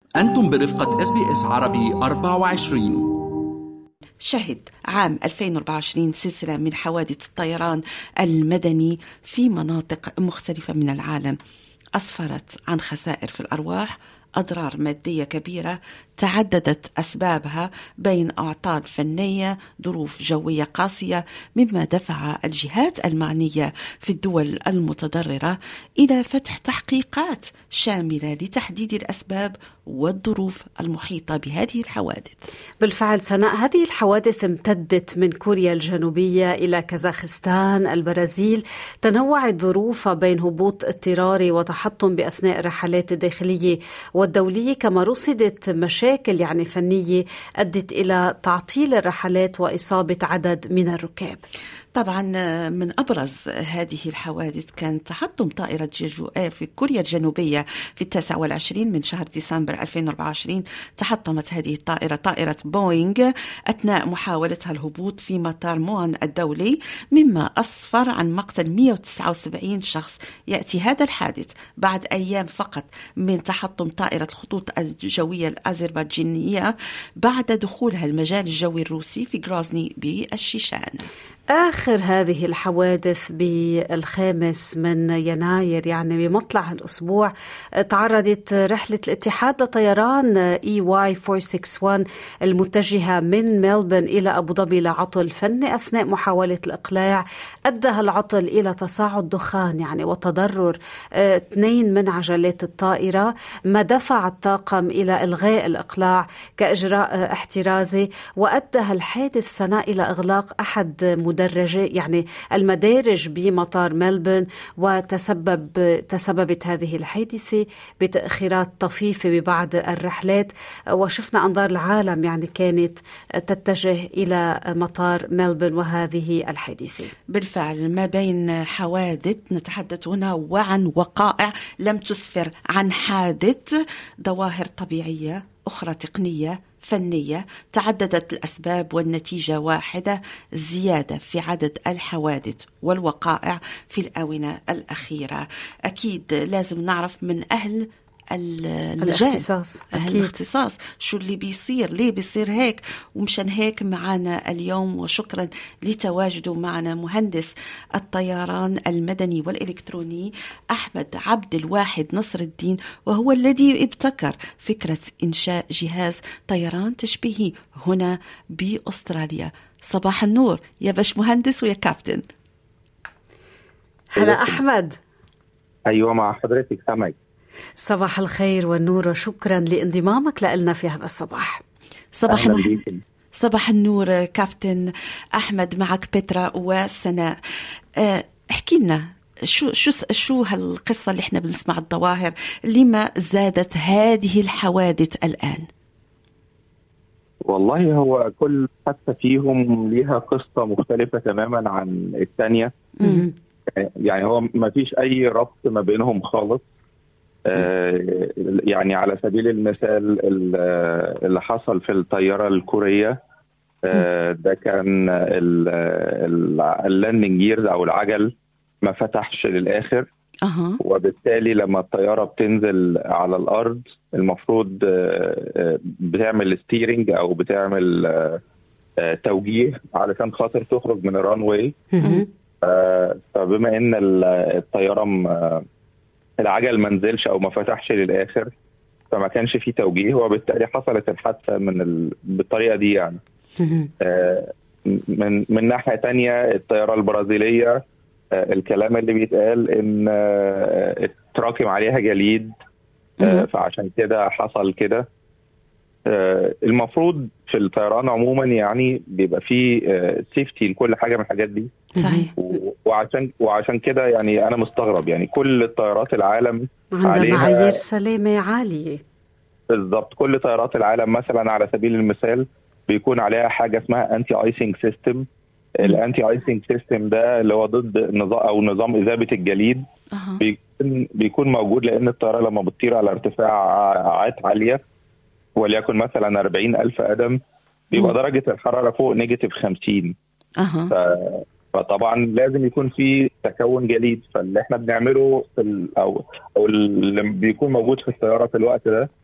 أنتم برفقة اس بي اس عربي 24 شهد عام 2024 سلسلة من حوادث الطيران المدني في مناطق مختلفة من العالم أسفرت عن خسائر في الأرواح أضرار مادية كبيرة تعددت أسبابها بين أعطال فنية ظروف جوية قاسية مما دفع الجهات المعنية في الدول المتضررة إلى فتح تحقيقات شاملة لتحديد الأسباب والظروف المحيطة بهذه الحوادث بالفعل سناء هذه الحوادث امتدت من كوريا الجنوبية إلى كازاخستان البرازيل تنوعت ظروفها بين هبوط اضطراري وتحطم بأثناء الرحلات الداخلية والدولية كما رصدت مشاكل يعني فنية أدت إلى تعطيل الرحلات وإصابة عدد من الركاب طبعا من أبرز هذه الحوادث كان تحطم طائرة جيجو اير في كوريا الجنوبية في التاسع والعشرين من شهر ديسمبر 2024 تحطمت هذه الطائرة طائرة بوينغ أثناء محاولتها الهبوط في مطار موان الدولي مما أسفر عن مقتل 179 شخص يأتي هذا الحادث بعد أيام فقط من تحطم طائرة الخطوط الجوية الأذربيجانية بعد دخولها المجال الجوي الروسي في غرازني بالشيشان آخر هذه الحوادث بالخامس من يناير يعني بمطلع الأسبوع تعرضت رحلة الاتحاد لطيران اي واي 461 المتجهة من ملبن إلى أبو ظبي لعطل فني أثناء محاولة الإقلاع أدى العطل إلى تصاعد دخان يعني وتضرر اثنين من عجلات الطائرة ما دفع الطاقم إلى إلغاء الإقلاع كإجراء احترازي وأدى الحادث سناء إلى إغلاق أحد مدرجة يعني المدارج بمطار ملبن وتسبب تسببت هذه الحادثة بتأخيرات طفيفة ببعض الرحلات وشفنا أنظار العالم يعني كانت تتجه إلى مطار ملبن وهذه الحادثة بالفعل ما بين حوادث نتحدث هنا وعن وقائع لم تسفر عن حادث ظواهر طبيعية أخرى تقنية فنية تعددت الأسباب والنتيجة واحدة زيادة في عدد الحوادث والوقائع في الآونة الأخيرة أكيد لازم نعرف من أهل المجال الاختصاص أكيد. الاختصاص شو اللي بيصير ليه بيصير هيك ومشان هيك معنا اليوم وشكرا لتواجده معنا مهندس الطيران المدني والإلكتروني أحمد عبد الواحد نصر الدين وهو الذي ابتكر فكرة إنشاء جهاز طيران تشبيهي هنا بأستراليا صباح النور يا باش مهندس ويا كابتن هلا أحمد ايوه مع حضرتك سامعك صباح الخير والنور وشكرا لانضمامك لنا في هذا الصباح صباح أهلاً النور بيكم. صباح النور كابتن احمد معك بترا وسناء آه، احكي لنا شو شو شو هالقصه اللي احنا بنسمع الظواهر لما زادت هذه الحوادث الان والله هو كل حادثه فيهم ليها قصه مختلفه تماما عن الثانيه مم. يعني هو ما فيش اي ربط ما بينهم خالص آه، يعني على سبيل المثال ال- اللي حصل في الطياره الكوريه آه، ده كان ال- ال- اللاندنج جيرز او العجل ما فتحش للاخر اها وبالتالي لما الطياره بتنزل على الارض المفروض آه، آه، بتعمل ستيرنج او بتعمل آه، آه، توجيه علشان خاطر تخرج من الران واي مهم. آه، فبما ان ال- الطياره م- العجل ما نزلش او ما فتحش للاخر فما كانش فيه توجيه وبالتالي حصلت الحادثه من ال... بالطريقه دي يعني مهم. آه، من من ناحيه تانية الطياره البرازيليه آه، الكلام اللي بيتقال ان آه، اتراكم عليها جليد آه، مهم. فعشان كده حصل كده آه، المفروض في الطيران عموما يعني بيبقى فيه سيفتي لكل حاجه من الحاجات دي صحيح و- وعشان وعشان كده يعني انا مستغرب يعني كل طيارات العالم عندها عليها- معايير سلامة عالية بالظبط كل طيارات العالم مثلا على سبيل المثال بيكون عليها حاجه اسمها انتي ايسنج سيستم الانتي ايسنج سيستم ده اللي هو ضد نظام او نظام اذابه الجليد اها بيكون بيكون موجود لان الطياره لما بتطير على ارتفاعات عاليه وليكن مثلا 40 الف قدم بيبقى مم. درجه الحراره فوق نيجاتيف 50 اها ف- فطبعا لازم يكون في تكون جليد فاللي احنا بنعمله في ال- او او اللي بيكون موجود في الطياره في الوقت ده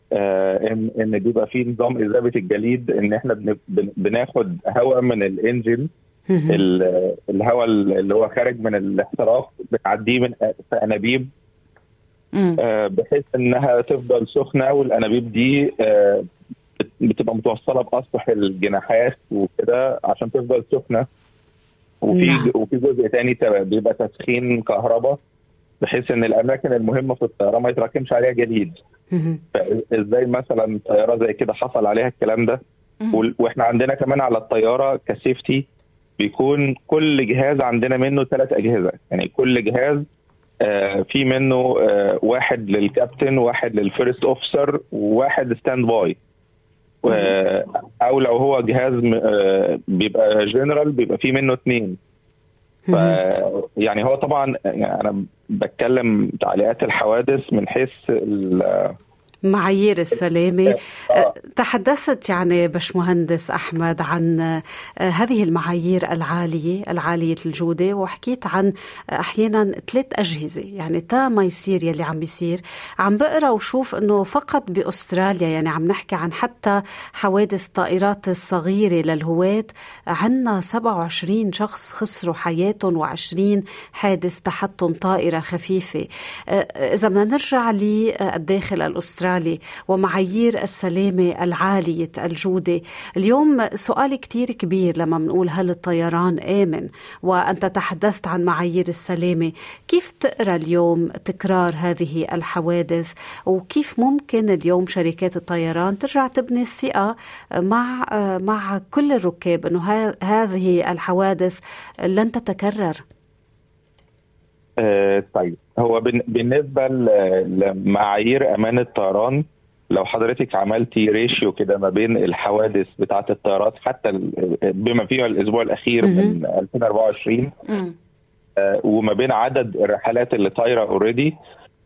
آه، ان ان بيبقى في نظام اذابه الجليد ان احنا بن- بن- بناخد هواء من الانجن مهم. ال- الهواء اللي هو خارج من الاحتراق بنعديه من في انابيب مم. آه، بحيث انها تفضل سخنه والانابيب دي آه، بت- بتبقى متوصله باسطح الجناحات وكده عشان تفضل سخنه وفي نعم. وفي جزء تاني تبقى- بيبقى تسخين كهرباء بحيث ان الاماكن المهمه في الطياره ما يتراكمش عليها جليد مهم. فازاي مثلا طياره زي كده حصل عليها الكلام ده مم. وال- واحنا عندنا كمان على الطياره كسيفتي بيكون كل جهاز عندنا منه ثلاث اجهزه يعني كل جهاز آه، في منه آه، واحد للكابتن واحد للفيرست اوفيسر وواحد ستاند باي آه، او لو هو جهاز م- آه، بيبقى جنرال بيبقى في منه اثنين ف يعني هو طبعا يعني انا بتكلم تعليقات الحوادث من حيث ال- معايير السلامة آه. تحدثت يعني باشمهندس أحمد عن آه، هذه المعايير العالية العالية الجودة وحكيت عن آه، أحيانا ثلاث أجهزة يعني تا ما يصير يلي عم بيصير عم بقرأ وشوف أنه فقط بأستراليا يعني عم نحكي عن حتى حوادث طائرات الصغيرة للهواة عنا 27 شخص خسروا حياتهم و20 حادث تحطم طائرة خفيفة آه، إذا بدنا نرجع للداخل الأسترالي ومعايير السلامة العالية الجودة اليوم سؤال كتير كبير لما بنقول هل الطيران آمن وأنت تحدثت عن معايير السلامة كيف تقرأ اليوم تكرار هذه الحوادث وكيف ممكن اليوم شركات الطيران ترجع تبني الثقة مع مع كل الركاب أنه ها- هذه الحوادث لن تتكرر آه، طيب هو بن- بالنسبه ل- لمعايير امان الطيران لو حضرتك عملتي ريشيو كده ما بين الحوادث بتاعه الطيارات حتى ال- بما فيها الاسبوع الاخير مهم. من 2024 مم. آه، وما بين عدد الرحلات اللي طايره اوريدي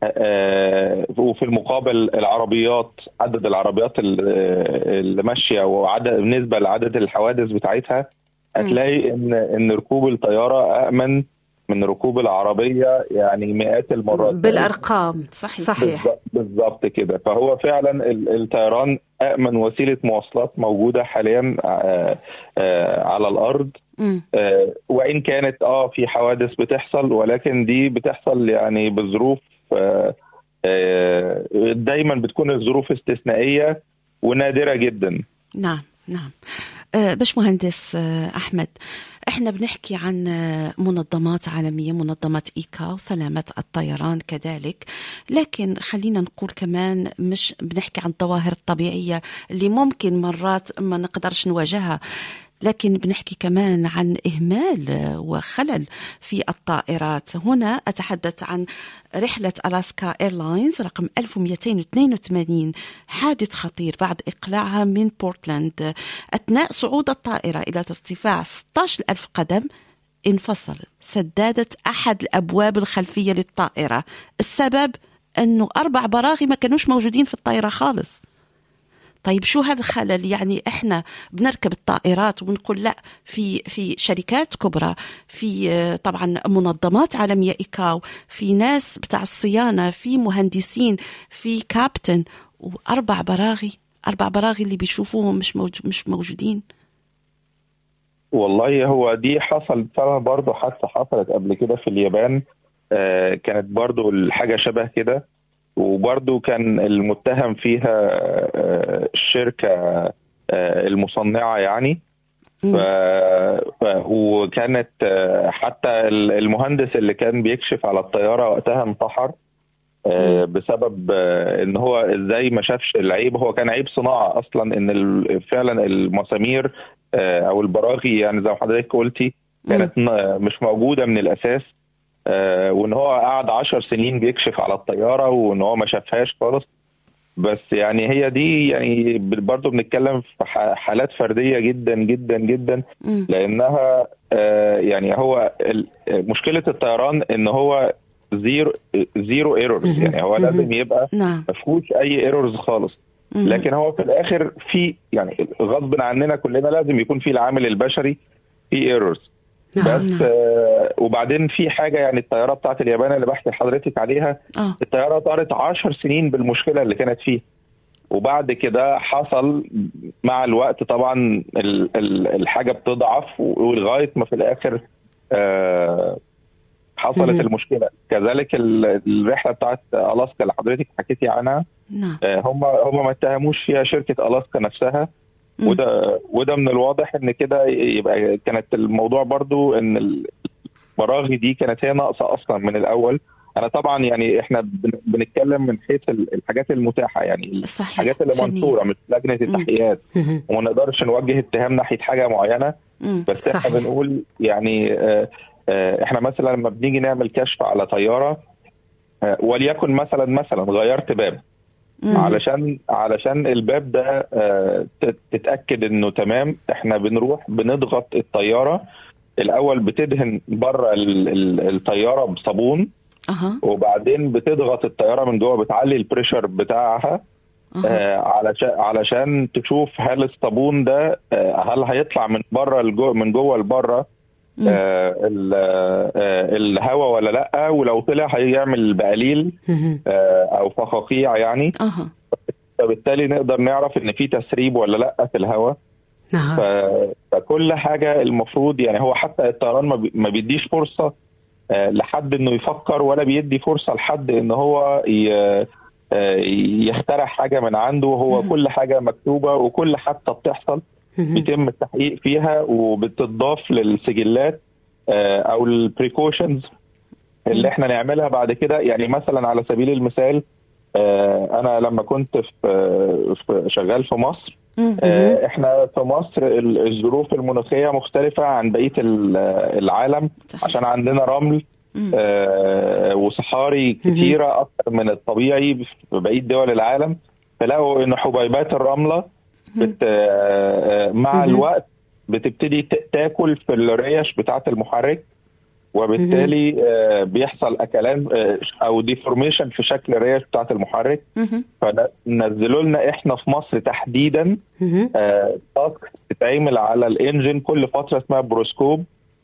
وفي المقابل العربيات عدد العربيات اللي اللي ماشيه وعدد بالنسبه لعدد الحوادث بتاعتها هتلاقي ان ان ركوب الطياره امن من ركوب العربيه يعني مئات المرات بالأرقام صحيح. صحيح بالظبط- بالظبط كده فهو فعلا ال- الطيران امن وسيله مواصلات موجوده حاليا آه، آه، على الارض مم. آه، وان كانت اه في حوادث بتحصل ولكن دي بتحصل يعني بظروف آه، آه، دايما بتكون الظروف استثنائيه ونادره جدا نعم نعم آه، باشمهندس آه، أحمد احنا بنحكي عن آه، منظمات عالمية منظمة إيكا وسلامة الطيران كذلك لكن خلينا نقول كمان مش بنحكي عن الظواهر الطبيعية اللي ممكن مرات ما نقدرش نواجهها لكن بنحكي كمان عن إهمال آه، وخلل في الطائرات هنا أتحدث عن رحلة ألاسكا إيرلاينز رقم 1282 حادث خطير بعد إقلاعها من بورتلاند أثناء صعود الطائرة إلى ارتفاع 16 ألف قدم انفصل سدادة أحد الأبواب الخلفية للطائرة السبب أنه أربع براغي ما كانوش موجودين في الطائرة خالص طيب شو هذا الخلل يعني احنا بنركب الطائرات وبنقول لا في في شركات كبرى في آه، طبعا منظمات عالميه ايكاو في ناس بتاع الصيانه في مهندسين في كابتن واربع براغي اربع براغي اللي بيشوفوهم مش موج مش موجودين والله هو دي حصلت فعلا برضه حادثه حصلت قبل كده في اليابان آه، كانت برضه الحاجه شبه كده وبرضه كان المتهم فيها آه، الشركه آه، المصنعه يعني ف... ف... وكانت آه، حتى ال- المهندس اللي كان بيكشف على الطياره وقتها انتحر آه، بسبب آه، ان هو ازاي ما شافش العيب هو كان عيب صناعه اصلا ان ال- فعلا المسامير آه، او البراغي يعني زي ما حضرتك قلتي كانت ن- مش موجوده من الاساس آه، وان هو قعد عشر سنين بيكشف على الطياره وان هو ما شافهاش خالص بس يعني هي دي يعني برضه بنتكلم في ح- حالات فرديه جدا جدا جدا مم. لانها آه، يعني هو ال- مشكله الطيران ان هو زيرو زيرو ايرورز مهم. يعني هو لازم يبقى نعم ما فيهوش اي ايرورز خالص مم. لكن هو في الاخر في يعني غصب عننا كلنا لازم يكون في العامل البشري في ايرورز نعم بس نعم. آه وبعدين في حاجه يعني الطياره بتاعت اليابان اللي بحكي لحضرتك عليها اه الطياره طارت 10 سنين بالمشكله اللي كانت فيه وبعد كده حصل مع الوقت طبعا ال- ال- الحاجه بتضعف ولغايه ما في الاخر آه، حصلت مهم. المشكله كذلك ال- الرحله بتاعت الاسكا اللي حضرتك حكيتي عنها نعم آه، هم هم ما اتهموش فيها شركه الاسكا نفسها مم. وده وده من الواضح ان كده يبقى كانت الموضوع برضو ان البراغي دي كانت هي ناقصه اصلا من الاول انا طبعا يعني احنا بن- بنتكلم من حيث ال- الحاجات المتاحه يعني صحيح الحاجات اللي فنية. منصوره مش لجنه التحقيقات مهم. وما نقدرش نوجه اتهام ناحيه حاجه معينه مم. بس صحيح. احنا بنقول يعني آه، آه، احنا مثلا لما بنيجي نعمل كشف على طياره آه، وليكن مثلا مثلا غيرت باب مم. علشان علشان الباب ده آه، تت- تتاكد انه تمام احنا بنروح بنضغط الطياره الاول بتدهن بره ال- ال- الطياره بصابون اها وبعدين بتضغط الطياره من جوه بتعلي البريشر بتاعها اها آه، علشان علشان تشوف هل الصابون ده آه، هل هيطلع من بره لجوه من جوه لبره مم. آه، ال- آه، الهواء ولا لا ولو طلع هيعمل بقليل مهم. آه، او فقاقيع يعني اها فبالتالي نقدر نعرف ان في تسريب ولا لا في الهواء نعم ف- فكل حاجه المفروض يعني هو حتى الطيران ما بي- ما بيديش فرصه آه، لحد انه يفكر ولا بيدي فرصه لحد ان هو ي- آه، يخترع حاجه من عنده هو مهم. كل حاجه مكتوبه وكل حادثه بتحصل مهم. بيتم التحقيق فيها وبتضاف للسجلات آه، او البريكوشنز اللي احنا نعملها بعد كده يعني مثلا على سبيل المثال آه، انا لما كنت في في- شغال في مصر مم. آه، احنا في مصر ال- الظروف المناخيه مختلفه عن بقيه ال- العالم صحيح. عشان عندنا رمل مم. آه، وصحاري كتيره اكتر من الطبيعي في بقيه دول العالم فلقوا ان حبيبات الرمله بت آه، مع مهم. الوقت بتبتدي ت- تاكل في الريش بتاعه المحرك وبالتالي آه، بيحصل اكلان آه، او ديفورميشن في شكل الريش بتاعه المحرك مهم. فنزلوا لنا احنا في مصر تحديدا مهم. آه، تاسك بتتعمل على الانجن كل فتره اسمها بروسكوب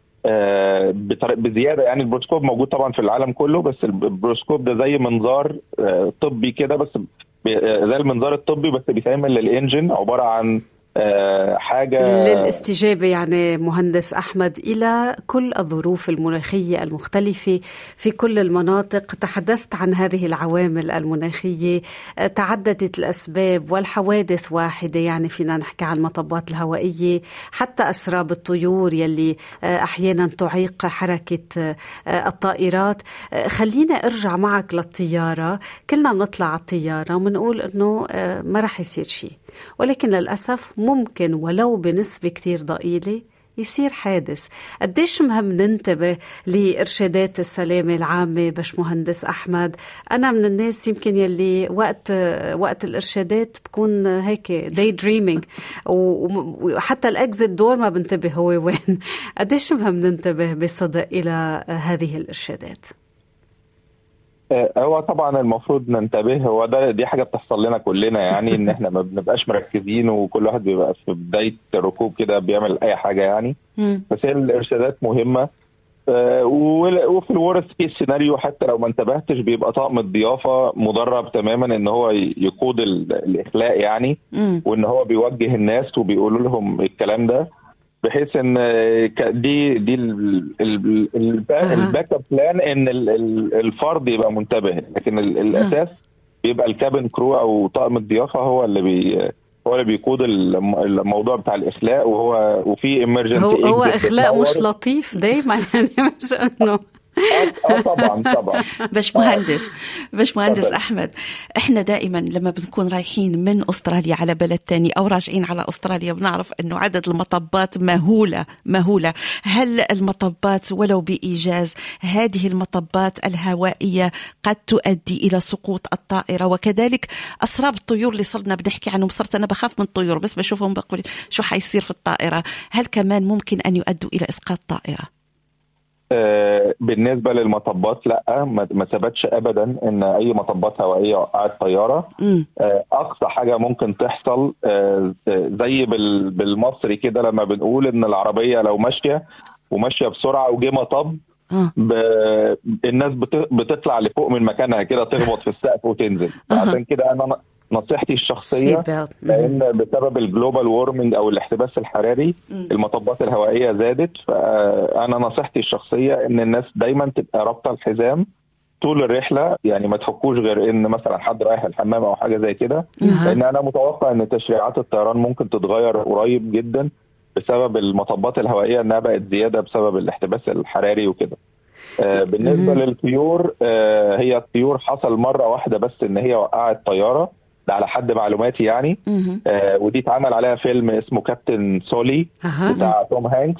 آه، بطر- بزياده يعني البروسكوب موجود طبعا في العالم كله بس البروسكوب ده زي منظار آه، طبي كده بس بي- آه، زي المنظار الطبي بس بيتعمل للانجن عباره عن آه، حاجه للاستجابة يعني مهندس أحمد إلى كل الظروف المناخية المختلفة في كل المناطق تحدثت عن هذه العوامل المناخية آه، تعددت الأسباب والحوادث واحدة يعني فينا نحكي عن المطبات الهوائية حتى أسراب الطيور يلي آه، أحيانا تعيق حركة آه، الطائرات آه، خلينا أرجع معك للطيارة كلنا بنطلع على الطيارة وبنقول أنه آه، ما رح يصير شيء ولكن للأسف ممكن ولو بنسبة كتير ضئيلة يصير حادث قديش مهم ننتبه لإرشادات السلامة العامة باش مهندس أحمد أنا من الناس يمكن يلي وقت وقت الإرشادات بكون هيك داي دريمينج وحتى الأكزit دور ما بنتبه هو وين قديش مهم ننتبه بصدق إلى هذه الإرشادات آه، هو طبعا المفروض ننتبه هو ده دي حاجه بتحصل لنا كلنا يعني ان احنا ما بنبقاش مركزين وكل واحد بيبقى في بدايه الركوب كده بيعمل اي حاجه يعني مم. بس هي الارشادات مهمه آه، وال- وفي الورست كيس سيناريو حتى لو ما انتبهتش بيبقى طاقم الضيافه مدرب تماما ان هو ي- يقود ال- الاخلاء يعني مم. وان هو بيوجه الناس وبيقولوا لهم الكلام ده بحيث ان آه، ك- دي دي ال- ال- ال- أها. الباك اب بلان ان ال- ال- الفرد يبقى منتبه لكن ال- الاساس بيبقى الكابن كرو او طاقم الضيافه هو اللي بي هو اللي بيقود الم- الموضوع بتاع الاخلاء وهو وفي emergency هو هو exit إخلاء مش بتنور. لطيف دايما يعني مش إنه اه آه، طبعا طبعا باش مهندس باش مهندس تفضل. احمد احنا دائما لما بنكون رايحين من استراليا على بلد تاني او راجعين على استراليا بنعرف انه عدد المطبات مهوله مهوله هل المطبات ولو بايجاز هذه المطبات الهوائيه قد تؤدي الى سقوط الطائره وكذلك اسراب الطيور اللي صرنا بنحكي عنهم صرت انا بخاف من الطيور بس بشوفهم بقول شو حيصير في الطائره هل كمان ممكن ان يؤدوا الى اسقاط طائره آه، بالنسبه للمطبات لا ما ما ثبتش ابدا ان اي مطبات هوائيه وقعت طياره امم آه، اقصى حاجه ممكن تحصل آه، آه، زي بال- بالمصري كده لما بنقول ان العربيه لو ماشيه وماشيه بسرعه وجه مطب اه ب... الناس بت... بتطلع لفوق من مكانها كده تخبط في السقف وتنزل أها. عشان كده انا نصيحتي الشخصيه سيبات. لان بسبب الجلوبال وورمنج او الاحتباس الحراري مم. المطبات الهوائيه زادت فانا نصيحتي الشخصيه ان الناس دايما تبقى رابطه الحزام طول الرحله يعني ما تفكوش غير ان مثلا حد رايح الحمام او حاجه زي كده أها. لان انا متوقع ان تشريعات الطيران ممكن تتغير قريب جدا بسبب المطبات الهوائيه انها بقت زياده بسبب الاحتباس الحراري وكده آه بالنسبه مهم. للطيور آه هي الطيور حصل مره واحده بس ان هي وقعت طياره ده على حد معلوماتي يعني مهم. آه ودي اتعمل عليها فيلم اسمه كابتن سولي أها. بتاع توم هانكس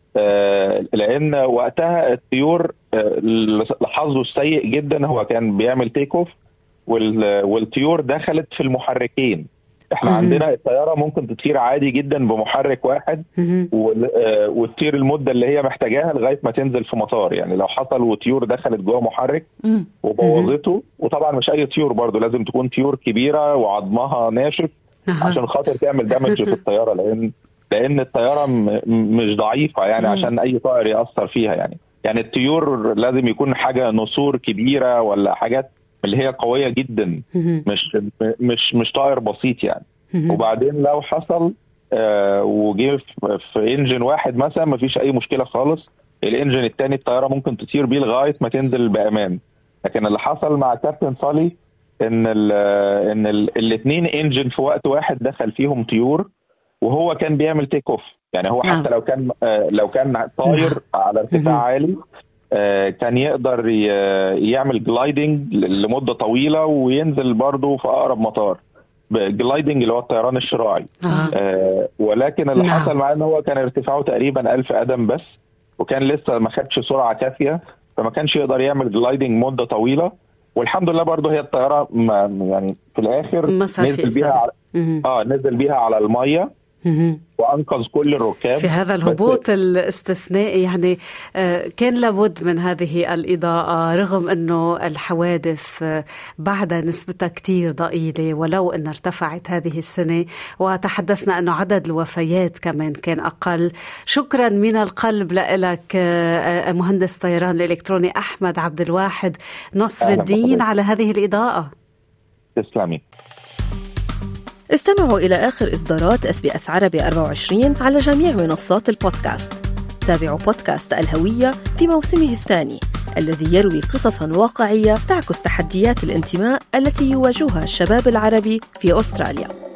آه لان وقتها الطيور آه لحظه السيء جدا هو كان بيعمل تيك اوف وال- والطيور دخلت في المحركين احنا مهم. عندنا الطياره ممكن تطير عادي جدا بمحرك واحد مهم. وال- آه، وتطير المده اللي هي محتاجاها لغايه ما تنزل في مطار يعني لو حصل وطيور دخلت جوه محرك مم. وبوظته وطبعا مش اي طيور برضو لازم تكون طيور كبيره وعظمها ناشف أها. عشان خاطر تعمل دامج في الطياره لان لان الطياره م- م- مش ضعيفه يعني مم. عشان اي طائر ياثر فيها يعني يعني الطيور لازم يكون حاجه نسور كبيره ولا حاجات اللي هي قويه جدا مهم. مش مش مش طائر بسيط يعني مهم. وبعدين لو حصل آه وجه في- في انجن واحد مثلا مفيش اي مشكله خالص الانجن الثاني الطياره ممكن تطير بيه لغايه ما تنزل بامان لكن اللي حصل مع كابتن صالي ان ال ان الاثنين انجن في وقت واحد دخل فيهم طيور وهو كان بيعمل تيك اوف يعني هو نعم. حتى لو كان آه لو كان طاير على ارتفاع مهم. عالي آه، كان يقدر ي- يعمل جلايدنج لمده طويله وينزل برضه في اقرب مطار جلايدنج اللي هو الطيران الشراعي أها. آه، ولكن اللي نعم. حصل معاه ان هو كان ارتفاعه تقريبا 1000 قدم بس وكان لسه ما خدش سرعه كافيه فما كانش يقدر يعمل جلايدنج مده طويله والحمد لله برضه هي الطياره ما يعني في الاخر ما صار في نزل بيها إصابة. على مهم. اه نزل بيها على الميه مهم. وانقذ كل الركاب في هذا الهبوط الاستثنائي يعني آه، كان لابد من هذه الإضاءة رغم أنه الحوادث آه، بعدها نسبتها كتير ضئيلة ولو أن ارتفعت هذه السنة وتحدثنا أنه عدد الوفيات كمان كان أقل شكرا من القلب لك آه، مهندس طيران الإلكتروني أحمد عبد الواحد نصر أهلا الدين بحضرتك. على هذه الإضاءة تسلمي استمعوا إلى آخر إصدارات اس بي اس عربي 24 على جميع منصات البودكاست تابعوا بودكاست الهوية في موسمه الثاني الذي يروي قصصا واقعية تعكس تحديات الانتماء التي يواجهها الشباب العربي في أستراليا